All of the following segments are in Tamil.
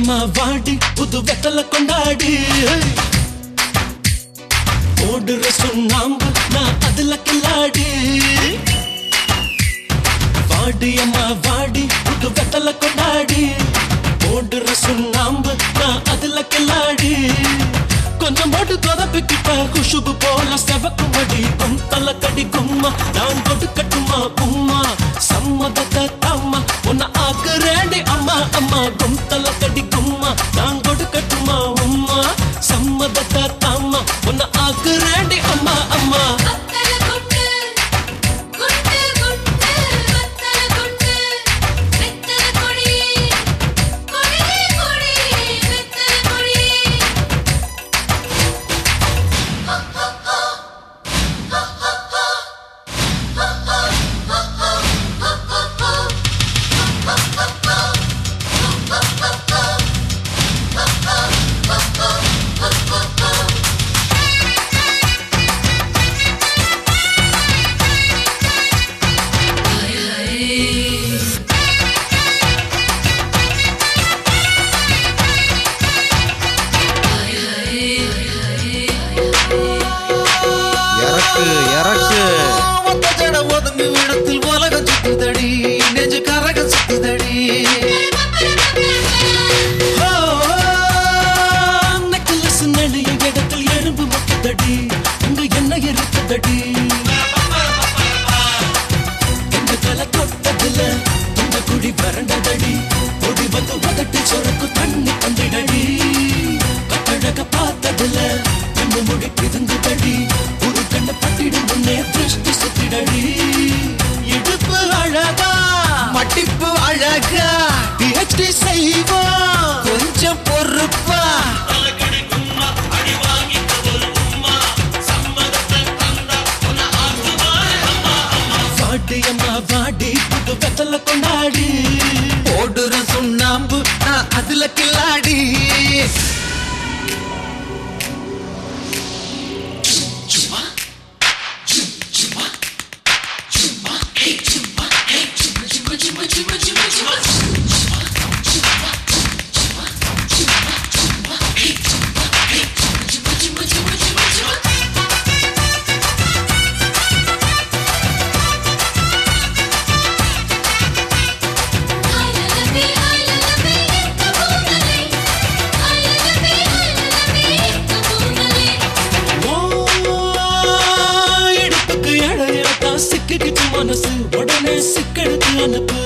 அம்மா வாடி புது வெத்தல கொண்டாடி ஓடுற சுண்ணாம்பு நான் அதுல கில்லாடி வாடி அம்மா வாடி புது வெத்தல கொண்டாடி ஓடுற சுண்ணாம்பு நான் அதுல கில்லாடி கொஞ்சம் போட்டு கொதப்பிக்கிட்ட குஷுபு போல செவக்கு மடி குந்தல கடி கும்மா நான் கொடுக்கட்டுமா உம்மா சம்மதத்தை தாம்மா உன்னை ஆக்குறேண்டி அம்மா அம்மா குந்தல கடி கும்மா நான் கொடுக்கட்டுமா உம்மா சம்மதத்தை தாம்மா உன்னை ஆக்குறேண்டி அம்மா அம்மா வத்தல கொண்டு குண்டு குண்டு வத்தல கொண்டு வெத்தல கொடி கொடி கொடி வெத்தல கொடி ஹோ ஹோ ஹோ ஹோ ஹோ ஹோ ஹோ ஹோ ஹோ ஹோ ஹோ ஹோ இறக்கு இறக்கு ஒத்த ஜட ஒதுங்கு இடத்தில் உலகம் சுத்துதடி நெஞ்சு கரகம் சுத்துதடி நெக்லஸ் நெளிய இடத்தில் எறும்பு முட்டுதடி அங்க என்ன இருக்குதடி இந்த கலை தொட்டதுல இந்த குடி வறண்டதடி ஒடி வந்து உதட்டு சொரக்கு தண்ணி தந்திடடி கட்டழக பார்த்ததுல கண்ணு முடி பிதுங்குதடி ஒரு கண்ணை பட்டிடும் முன்னே திருஷ்டி சுத்திடடி இடுப்பு அழகா மட்டிப்பு அழகா பிஹெச்டி செய்வோம் கொஞ்சம் பொறுப்பா வாடி அம்மா வாடி புது வெத்தல கொண்டாடி ஓடுற சுண்ணாம்பு நான் அதுல கில்லாடி ஹைலலபி ஹைலலபி கபூனலே ஹைலலபி ஹைலலபி கபூனலே ஓ, இடுப்புக்கு இடையிலத்தா சிக்கிக்கிச்சு மனசு உடனே சிக்கெடுத்து அனுப்பு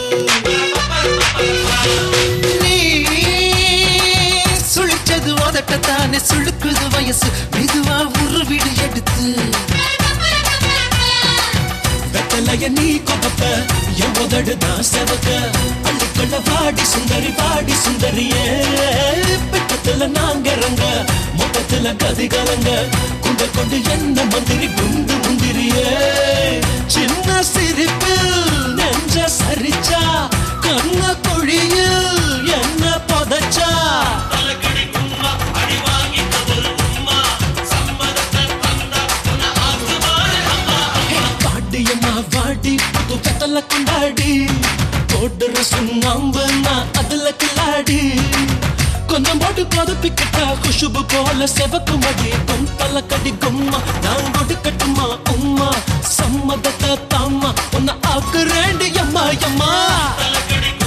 நீ சுழிச்சது உதட்டத்தானே சுழுக்குது வயசு மெதுவா உருவிடு எடுத்து வெத்தலைய நீ கொதப்ப என் உதடு தான் செவக்க அள்ளிக்கொள்ள வாடி சுந்தரி வாடி சுந்தரியே பிட்டத்துல நாங்க இறங்க மொத்தத்துல கதி கலங்க குண்ட கொண்டு என்ன மந்திரி குண்டு முந்திரியே சின்ன சிரிப்பில் நெஞ்ச சரிச்சா கண்ண குழியில் என்ன புதைச்சா பாடியம்மா வாடி புது வெத்தல கொண்டாடி போடுற சுண்ணாம்பு நான் அதுல கில்லாடி கொஞ்சம் போட்டு கொதப்பிக்கிட்டா குஷுபு போல செவக்கு மடி கொம்பல கடி கும்மா நான் கொடுக்கட்டுமா உம்மா சம்மதத்தை தாம்மா உன்னை ஆக்குறேண்டி அம்மா அம்மா